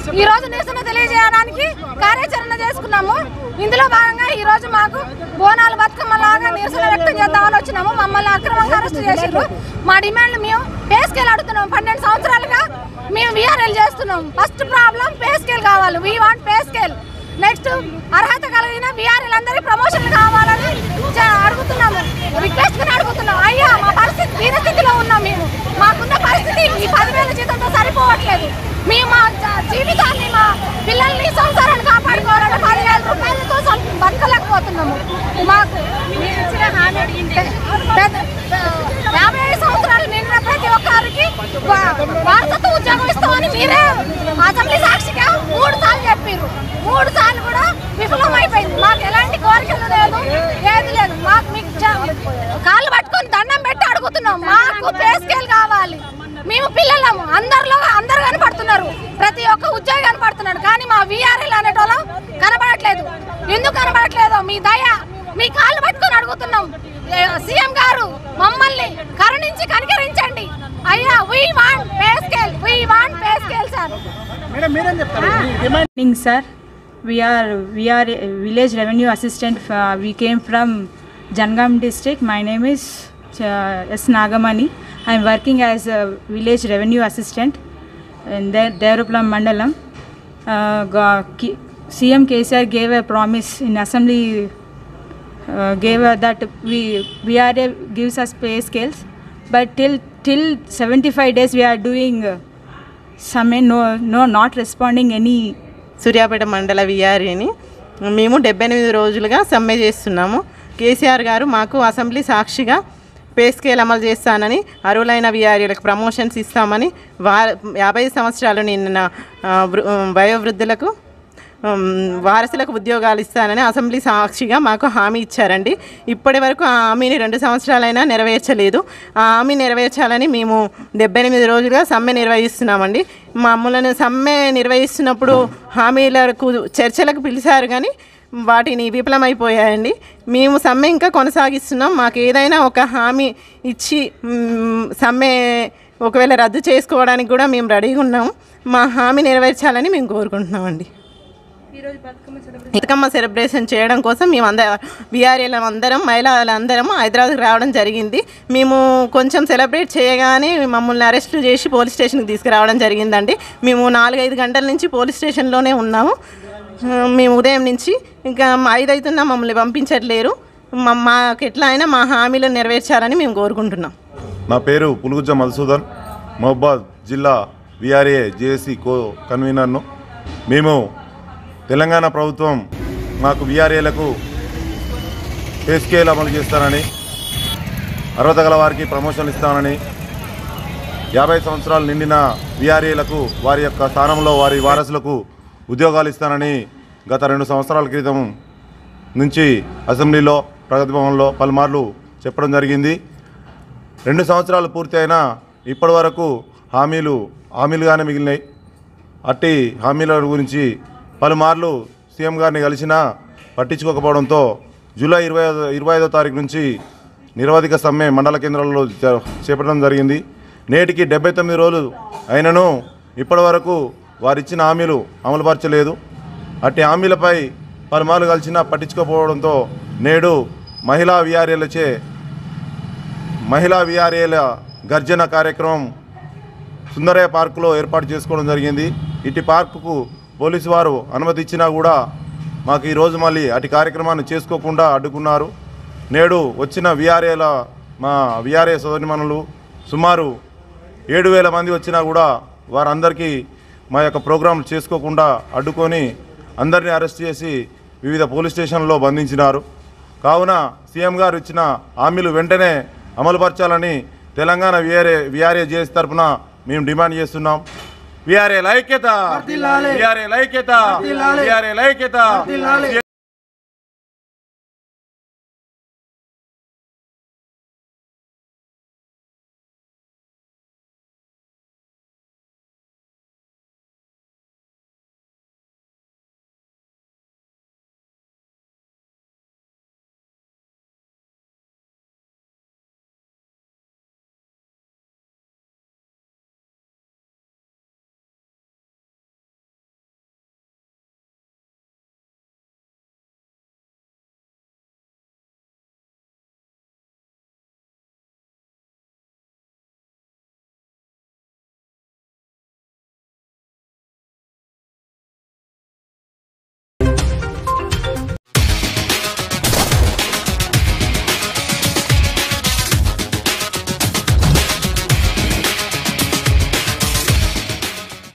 ఈ రోజు నిరసన తెలియజేయడానికి కార్యాచరణ చేసుకున్నాము ఇందులో భాగంగా ఈ రోజు మాకు బోనాలు బతుకమ్మ లాగా నిరసన వ్యక్తం చేద్దామని వచ్చినాము మమ్మల్ని అక్రమంగా అరెస్ట్ చేసారు మా డిమాండ్లు మేము పే స్కేల్ అడుగుతున్నాం పన్నెండు సంవత్సరాలుగా మేము విఆర్ఎల్ చేస్తున్నాం ఫస్ట్ ప్రాబ్లం పే స్కేల్ కావాలి we want pay scale next అర్హత కలిగిన విఆర్ఎల్ అందరి ప్రమోషన్లు కావాలని చ- అడుగుతున్నాము రిక్వెస్ట్ గా అడుగుతున్నాం అయ్యా మా పరిస్థితి దీనస్థితిలో ఉన్నాం మేము మాకున్న పరిస్థితి ఈ పదివేల జీతంతో సరిపోవట్లేదు మేము మా జ- జీవితాన్ని మా పిల్లల్ని సంసారాన్ని కాపాడుకోవాలంటే పదివేల రూపాయలతో సం- బతకలేకపోతున్నాము మాకు మీరు ఇచ్చిన హామీ పెద్ద- యాభై ఐదు సంవత్సరాలు నిండిన ప్రతి ఒక్కరికి వా- వారసత్వ ఉద్యోగం ఇస్తామని మీరే అసెంబ్లీ సాక్షిగా మూడు సార్లు చెప్పారు మూడు సార్లు కూడా విఫలమైపోయింది మాకు ఎలాంటి కోరికలు లేదు ఏది లేదు మాకు మీకు చ- కాళ్ళు పట్టుకొని దండం పెట్టి అడుగుతున్నాం మాకు పే స్కేల్ కావాలి మేము పిల్లలము అందరిలో అందరు కనపడుతున్నారు ప్రతి ఒక్క ఉద్యోగి కనపడుతున్నాడు కానీ మా విఆర్ఎల్ అనేటోళ్ళం కనపడట్లేదు ఎందుకు కనపడట్లేదు మీ దయ మీ కాళ్ళు పట్టుకొని అడుగుతున్నాం ఏ, సీఎం గారు మమ్మల్ని కరుణించి కనికరించండి అయ్యా we want pay scale we want pay scale sir madam మీరేం చెప్తారు మీ demand morning sir we are we are a village revenue assistant uh, we came from jangam district my name is uh, s nagamani i am working as a village revenue assistant in De- devarupalam mandalam uh, ga- K- cm kcr gave a promise in assembly uh, gave uh, that we VRA gives us pay scales, but till till 75 days we are doing uh, some no no not responding any Suryapet మండల విఆర్ఏని మేము డెబ్బై ఎనిమిది రోజులుగా సమ్మె చేస్తున్నాము కేసీఆర్ గారు మాకు అసెంబ్లీ సాక్షిగా పే స్కేల్ అమలు చేస్తానని అర్హులైన విఆర్ఏలకు ప్రమోషన్స్ ఇస్తామని వా యాభై సంవత్సరాలు నిన్న ఆ, వృ- వయోవృద్ధులకు ఉమ్, వారసులకు ఉద్యోగాలు ఇస్తానని అసెంబ్లీ సాక్షిగా మాకు హామీ ఇచ్చారండి ఇప్పటి వరకు ఆ హామీని రెండు సంవత్సరాలైనా నెరవేర్చలేదు ఆ హామీ నెరవేర్చాలని మేము డెబ్బై ఎనిమిది రోజులుగా సమ్మె నిర్వహిస్తున్నామండి మమ్మల్ని సమ్మె నిర్వహిస్తున్నప్పుడు హామీలకు చర్చలకు పిలిచారు కానీ వాటిని విఫలమైపోయాయండి మేము సమ్మె ఇంకా కొనసాగిస్తున్నాం మాకు ఏదైనా ఒక హామీ ఇచ్చి మ్, సమ్మె ఒకవేళ రద్దు చేసుకోవడానికి కూడా మేము రెడీగా ఉన్నాము మా హామీ నెరవేర్చాలని మేము కోరుకుంటున్నామండి బతుకమ్మ సెలబ్రేషన్ చేయడం కోసం మేము అందరం బీఆర్ఏల అందరం మహిళలందరం హైదరాబాద్కి రావడం జరిగింది మేము కొంచెం సెలబ్రేట్ చేయగానే మమ్మల్ని అరెస్ట్ చేసి పోలీస్ స్టేషన్కి తీసుకురావడం జరిగిందండి మేము నాలుగైదు గంటల నుంచి పోలీస్ స్టేషన్లోనే ఉన్నాము ఆ, మేము ఉదయం నుంచి ఇంకా ఐదు అవుతున్నా మమ్మల్ని పంపించట్లేరు మా- మాకు ఎట్లా అయినా మా హామీలు నెరవేర్చాలని మేము కోరుకుంటున్నాం నా పేరు పులుగుజ్జ మధుసూదన్ మహబాద్ జిల్లా విఆర్ఏ జేఏసీ కో కన్వీనర్ను మేము తెలంగాణ ప్రభుత్వం మాకు విఆర్ఏలకు పే స్కేల్ అమలు చేస్తానని అర్హత గల వారికి ప్రమోషన్లు ఇస్తానని యాభై సంవత్సరాలు నిండిన విఆర్ఏలకు వారి యొక్క స్థానంలో వారి వారసులకు ఉద్యోగాలు ఇస్తానని గత రెండు సంవత్సరాల క్రితం నుంచి అసెంబ్లీలో ప్రగతి భవన్లో పలుమార్లు చెప్పడం జరిగింది రెండు సంవత్సరాలు పూర్తి అయినా ఇప్పటి వరకు హామీలు హామీలుగానే మిగిలినాయి అట్టి హామీల గురించి పలుమార్లు సీఎం గారిని కలిసినా పట్టించుకోకపోవడంతో జూలై ఇరవై ఐదో ఇరవై ఐదో తారీఖు నుంచి నిరవధిక సమ్మె మండల కేంద్రాల్లో జ- చేపట్టడం జరిగింది నేటికి డెబ్బై తొమ్మిది రోజులు అయినను ఇప్పటి వరకు వారిచ్చిన హామీలు అమలుపరచలేదు అట్టి హామీలపై పలుమార్లు కలిసినా పట్టించుకోకపోవడంతో నేడు మహిళా విఆర్ఏలచే మహిళా విఆర్ఏల గర్జన కార్యక్రమం సుందరయ్య పార్కులో ఏర్పాటు చేసుకోవడం జరిగింది ఇటు పార్కుకు పోలీసు వారు అనుమతి ఇచ్చినా కూడా మాకు ఈరోజు మళ్ళీ అటు కార్యక్రమాన్ని చేసుకోకుండా అడ్డుకున్నారు నేడు వచ్చిన విఆర్ఏల మా విఆర్ఏ సోదరిమణులు సుమారు ఏడు వేల మంది వచ్చినా కూడా వారందరికీ మా యొక్క ప్రోగ్రాంలు చేసుకోకుండా అడ్డుకొని అందరినీ అరెస్ట్ చేసి వివిధ పోలీస్ స్టేషన్లో బంధించినారు కావున సీఎం గారు ఇచ్చిన హామీలు వెంటనే అమలుపరచాలని తెలంగాణ విఆర్ఏ విఆర్ఏ జేఎస్ తరఫున మేము డిమాండ్ చేస్తున్నాం విఆర్ఏ లైక్యత విఆర్ఏ లైక్యత విఆర్ఏ లైక్యత